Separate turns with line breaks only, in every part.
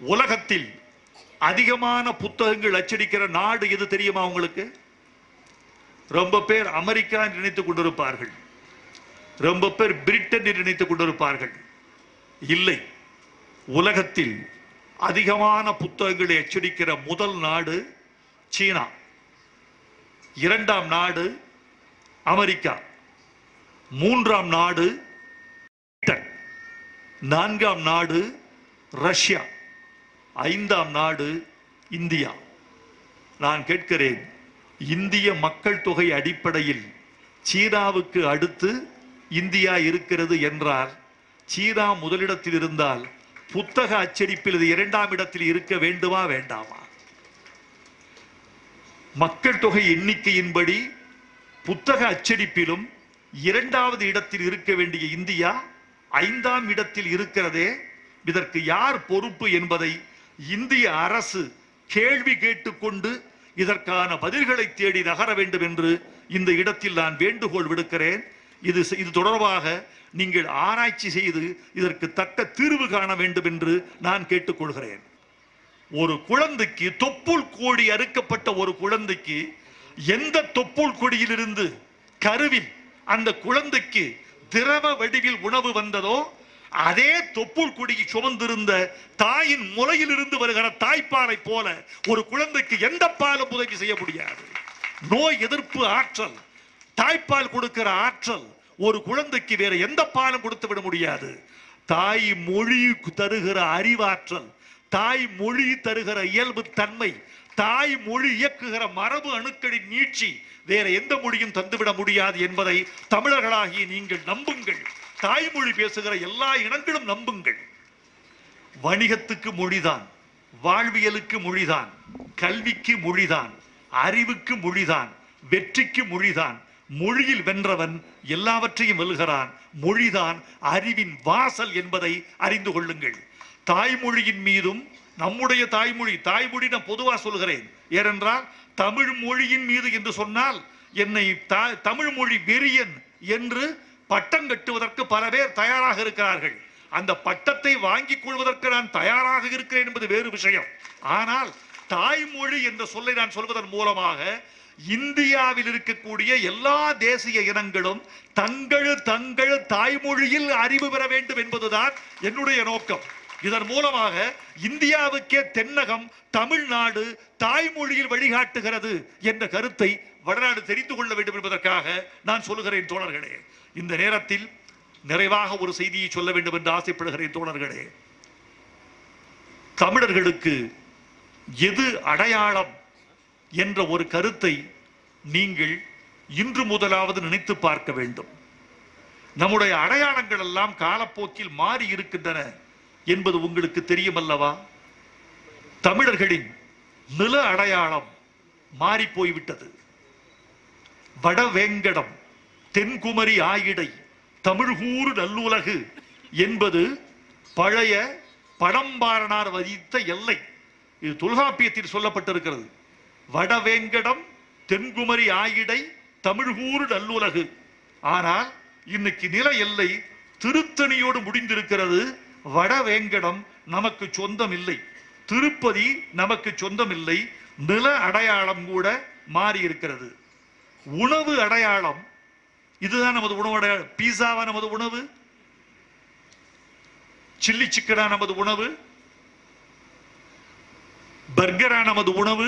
உலகத்தில் அதிகமான புத்தகங்கள் அச்சடிக்கிற நாடு எது தெரியுமா உங்களுக்கு ரொம்ப பேர் அமெரிக்கா என்று நினைத்துக் கொண்டிருப்பார்கள் ரொம்ப பேர் பிரிட்டன் என்று நினைத்துக் கொண்டிருப்பார்கள் இல்லை உலகத்தில் அதிகமான புத்தகங்களை அச்சடிக்கிற முதல் நாடு சீனா இரண்டாம் நாடு அமெரிக்கா மூன்றாம் நாடு பிரிட்டன் நான்காம் நாடு ரஷ்யா ஐந்தாம் நாடு இந்தியா நான் கேட்கிறேன் இந்திய மக்கள் தொகை அடிப்படையில் சீனாவுக்கு அடுத்து இந்தியா இருக்கிறது என்றால் சீனா முதலிடத்தில் இருந்தால் புத்தக அச்சடிப்பில் இது இரண்டாம் இடத்தில் இருக்க வேண்டுமா வேண்டாமா மக்கள் தொகை எண்ணிக்கையின்படி புத்தக அச்சடிப்பிலும் இரண்டாவது இடத்தில் இருக்க வேண்டிய இந்தியா ஐந்தாம் இடத்தில் இருக்கிறதே இதற்கு யார் பொறுப்பு என்பதை இந்திய அரசு கேள்வி கேட்டுக்கொண்டு இதற்கான பதில்களை தேடி நகர வேண்டும் என்று இந்த இடத்தில் நான் வேண்டுகோள் விடுக்கிறேன் இது இது தொடர்பாக நீங்கள் ஆராய்ச்சி செய்து இதற்கு தக்க தீர்வு காண வேண்டும் என்று நான் கேட்டுக்கொள்கிறேன் ஒரு குழந்தைக்கு தொப்புள் கோடி அறுக்கப்பட்ட ஒரு குழந்தைக்கு எந்த தொப்புள் கொடியிலிருந்து கருவில் அந்த குழந்தைக்கு திரவ வடிவில் உணவு வந்ததோ அதே தொப்புள் கொடியை சுமந்திருந்த தாயின் முலையிலிருந்து வருகிற தாய்ப்பாலை போல ஒரு குழந்தைக்கு எந்த பாலும் உதவி செய்ய முடியாது நோய் எதிர்ப்பு ஆற்றல் தாய்ப்பால் கொடுக்கிற ஆற்றல் ஒரு குழந்தைக்கு வேற எந்த பாலும் கொடுத்து விட முடியாது தாய் மொழி தருகிற அறிவாற்றல் தாய் மொழி தருகிற இயல்பு தன்மை தாய் மொழி இயக்குகிற மரபு அணுக்களின் நீட்சி வேற எந்த மொழியும் தந்துவிட முடியாது என்பதை தமிழர்களாகிய நீங்கள் நம்புங்கள் தாய்மொழி பேசுகிற எல்லா இனங்களும் நம்புங்கள் வணிகத்துக்கு மொழிதான் வாழ்வியலுக்கு மொழிதான் கல்விக்கு மொழிதான் அறிவுக்கு மொழிதான் வெற்றிக்கு மொழிதான் மொழியில் வென்றவன் எல்லாவற்றையும் வெல்கிறான் மொழிதான் அறிவின் வாசல் என்பதை அறிந்து கொள்ளுங்கள் தாய்மொழியின் மீதும் நம்முடைய தாய்மொழி தாய்மொழி நான் பொதுவா சொல்கிறேன் ஏனென்றால் தமிழ் மொழியின் மீது என்று சொன்னால் என்னை தா- தமிழ் மொழி வெறியன் என்று பட்டம் கட்டுவதற்கு பல பேர் தயாராக இருக்கிறார்கள் அந்த பட்டத்தை வாங்கிக் கொள்வதற்கு நான் தயாராக இருக்கிறேன் என்பது வேறு விஷயம் ஆனால் தாய்மொழி என்ற சொல்லை நான் சொல்வதன் மூலமாக இந்தியாவில் இருக்கக்கூடிய எல்லா தேசிய இனங்களும் தங்கள் தங்கள் தாய்மொழியில் அறிவு பெற வேண்டும் என்பதுதான் என்னுடைய நோக்கம் இதன் மூலமாக இந்தியாவுக்கே தென்னகம் தமிழ்நாடு தாய்மொழியில் வழிகாட்டுகிறது என்ற கருத்தை வடநாடு தெரிந்து கொள்ள வேண்டும் என்பதற்காக நான் சொல்லுகிறேன் தோழர்களே இந்த நேரத்தில் நிறைவாக ஒரு செய்தியை சொல்ல வேண்டும் என்று ஆசைப்படுகிறேன் தோழர்களே தமிழர்களுக்கு எது அடையாளம் என்ற ஒரு கருத்தை நீங்கள் இன்று முதலாவது நினைத்து பார்க்க வேண்டும் நம்முடைய அடையாளங்கள் எல்லாம் காலப்போக்கில் மாறி இருக்கின்றன என்பது உங்களுக்கு தெரியும் அல்லவா தமிழர்களின் நில அடையாளம் மாறி போய்விட்டது வடவேங்கடம் தென்குமரி ஆயிடை தமிழ்கூறு நல்லுலகு என்பது பழைய பழம்பாரனார் வதித்த எல்லை இது தொல்காப்பியத்தில் சொல்லப்பட்டிருக்கிறது வடவேங்கடம் தென்குமரி ஆயிடை தமிழ்கூறு நல்லுலகு ஆனால் இன்னைக்கு நில எல்லை திருத்தணியோடு முடிந்திருக்கிறது வடவேங்கடம் நமக்கு சொந்தம் இல்லை திருப்பதி நமக்கு சொந்தம் இல்லை நில அடையாளம் கூட மாறி இருக்கிறது உணவு அடையாளம் இதுதான் நமது உணவு அடையாளம் பீஸாவா நமது உணவு சில்லி சிக்கனா நமது உணவு பர்கரா நமது உணவு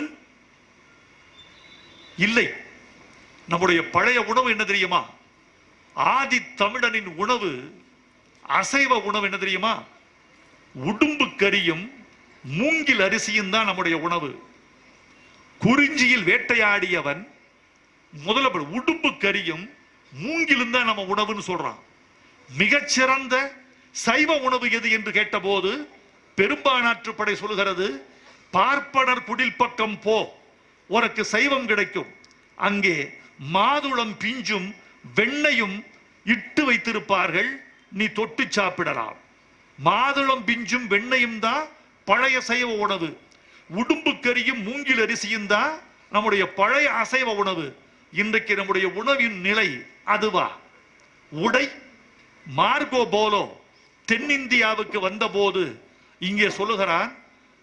இல்லை நம்முடைய பழைய உணவு என்ன தெரியுமா ஆதி தமிழனின் உணவு அசைவ உணவு என்ன தெரியுமா உடும்பு கறியும் மூங்கில் அரிசியும் தான் நம்முடைய உணவு குறிஞ்சியில் வேட்டையாடியவன் முதல்ல பாரு, உடும்பு கறியும் மூங்கிலும் தான் நம்ம உணவுன்னு சொல்றான் மிகச்சிறந்த சைவ உணவு எது என்று கேட்டபோது பெரும்பானாற்று படை சொல்கிறது பார்ப்பனர் குடில் பக்கம் போ உனக்கு சைவம் கிடைக்கும் அங்கே மாதுளம் பிஞ்சும் வெண்ணையும் இட்டு வைத்திருப்பார்கள் நீ தொட்டு சாப்பிடலாம் மாதுளம் பிஞ்சும் வெண்ணையும் தான் பழைய சைவ உணவு உடும்பு கறியும் மூங்கில் அரிசியும் தான் நம்முடைய பழைய அசைவ உணவு இன்றைக்கு நம்முடைய உணவின் நிலை அதுவா உடை மார்கோ போலோ தென்னிந்தியாவுக்கு வந்தபோது இங்கே சொல்லுகிறான்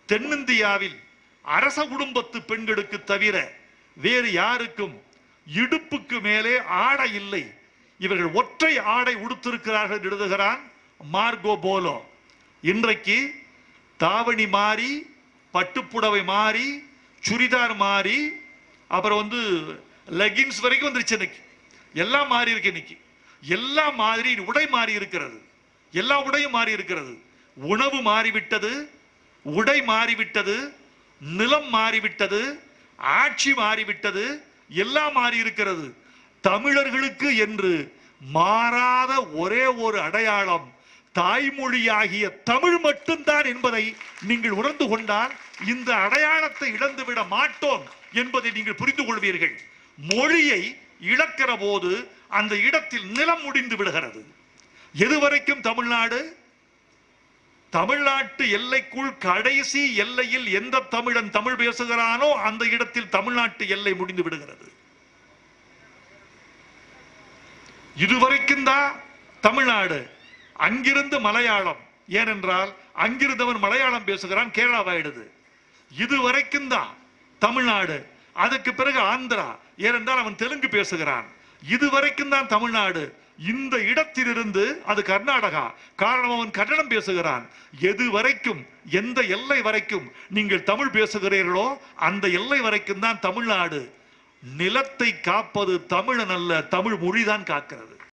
தென்னிந்தியாவில் அரச குடும்பத்து பெண்களுக்கு தவிர வேறு யாருக்கும் இடுப்புக்கு மேலே ஆடை இல்லை இவர்கள் ஒற்றை ஆடை உடுத்திருக்கிறார்கள் என்று எழுதுகிறான் மார்கோ போலோ இன்றைக்கு தாவணி மாறி பட்டுப்புடவை மாறி சுடிதார் மாறி அப்புறம் வந்து லெகின்ஸ் வரைக்கும் வந்துருச்சு இன்னைக்கு எல்லாம் மாறி இருக்கு இன்னைக்கு எல்லாம் மாதிரி உடை மாறி இருக்கிறது எல்லா உடையும் மாறி இருக்கிறது உணவு மாறிவிட்டது உடை மாறிவிட்டது நிலம் மாறிவிட்டது ஆட்சி மாறிவிட்டது எல்லாம் மாறி இருக்கிறது தமிழர்களுக்கு என்று மாறாத ஒரே ஒரு அடையாளம் தாய்மொழியாகிய தமிழ் மட்டும்தான் என்பதை நீங்கள் உணர்ந்து கொண்டால் இந்த அடையாளத்தை இழந்துவிட மாட்டோம் என்பதை நீங்கள் புரிந்து கொள்வீர்கள் மொழியை இழக்கிற போது அந்த இடத்தில் நிலம் முடிந்து விடுகிறது எதுவரைக்கும் தமிழ்நாடு தமிழ்நாட்டு எல்லைக்குள் கடைசி எல்லையில் எந்த தமிழன் தமிழ் பேசுகிறானோ அந்த இடத்தில் தமிழ்நாட்டு எல்லை முடிந்து விடுகிறது இதுவரைக்கும் தான் தமிழ்நாடு அங்கிருந்து மலையாளம் ஏனென்றால் அங்கிருந்தவன் மலையாளம் பேசுகிறான் கேரளாவாயிடுது இதுவரைக்கும் தான் தமிழ்நாடு அதுக்கு பிறகு ஆந்திரா ஏனென்றால் அவன் தெலுங்கு பேசுகிறான் இதுவரைக்கும் தான் தமிழ்நாடு இந்த இடத்திலிருந்து அது கர்நாடகா காரணம் அவன் கன்னடம் பேசுகிறான் எது வரைக்கும் எந்த எல்லை வரைக்கும் நீங்கள் தமிழ் பேசுகிறீர்களோ அந்த எல்லை வரைக்கும் தான் தமிழ்நாடு நிலத்தை காப்பது தமிழன் அல்ல தமிழ் மொழிதான் காக்கிறது